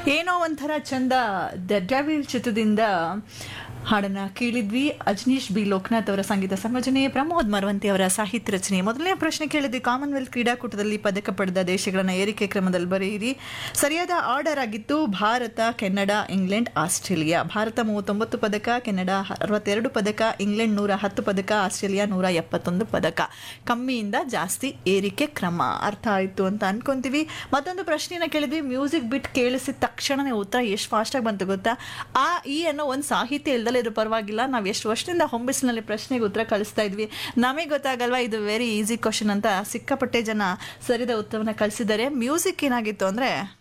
ಏನೋ ಒಂಥರ ಚಂದ ದ ಡೆವಿಲ್ ಚಿತ್ರದಿಂದ ಹಾಡನ್ನ ಕೇಳಿದ್ವಿ ಅಜನೀಶ್ ಬಿ ಲೋಕನಾಥ್ ಅವರ ಸಂಗೀತ ಸಂಯೋಜನೆ ಪ್ರಮೋದ್ ಮರವಂತಿ ಅವರ ಸಾಹಿತ್ಯ ರಚನೆ ಮೊದಲನೇ ಪ್ರಶ್ನೆ ಕೇಳಿದ್ವಿ ಕಾಮನ್ವೆಲ್ತ್ ಕ್ರೀಡಾಕೂಟದಲ್ಲಿ ಪದಕ ಪಡೆದ ದೇಶಗಳನ್ನ ಏರಿಕೆ ಕ್ರಮದಲ್ಲಿ ಬರೆಯಿರಿ ಸರಿಯಾದ ಆರ್ಡರ್ ಆಗಿತ್ತು Bharat Canada England Australia Bharat ಮೂವತ್ತೊಂಬತ್ತು ಪದಕ ಕೆನಡಾ ಅರವತ್ತೆರಡು ಪದಕ ಇಂಗ್ಲೆಂಡ್ ನೂರ ಹತ್ತು ಪದಕ ಆಸ್ಟ್ರೇಲಿಯಾ ನೂರ ಎಪ್ಪತ್ತೊಂದು ಪದಕ ಕಮ್ಮಿಯಿಂದ ಜಾಸ್ತಿ ಏರಿಕೆ ಕ್ರಮ ಅರ್ಥ ಆಯಿತು ಅಂತ ಅನ್ಕೊಂತೀವಿ ಮತ್ತೊಂದು ಪ್ರಶ್ನೆನ ಕೇಳಿದ್ವಿ ಮ್ಯೂಸಿಕ್ ಬಿಟ್ ಕೇಳಿಸಿದ ತಕ್ಷಣನೇ ಉತ್ತರ ಎಷ್ಟು ಫಾಸ್ಟಾಗಿ ಬಂತು ಗೊತ್ತಾ ಆ ಈ ಅನ್ನೋ ಒಂದು ಸಾಹಿತ್ಯ ಇಲ್ದಲೇ ಇರೋ ಪರವಾಗಿಲ್ಲ ನಾವು ಎಷ್ಟು ವರ್ಷದಿಂದ ಹೊಂಬಿಸಿನಲ್ಲಿ ಪ್ರಶ್ನೆಗೆ ಉತ್ತರ ಕಳಿಸ್ತಾ ಇದ್ವಿ ನಮಗೆ ಗೊತ್ತಾಗಲ್ವಾ ಇದು ವೆರಿ ಈಸಿ ಕ್ವಶನ್ ಅಂತ ಸಿಕ್ಕಾಪಟ್ಟೆ ಜನ ಸರಿದ ಉತ್ತರವನ್ನ ಕಳಿಸಿದ್ದಾರೆ ಮ್ಯೂಸಿಕ್ ಏನಾಗಿತ್ತು ಅಂದರೆ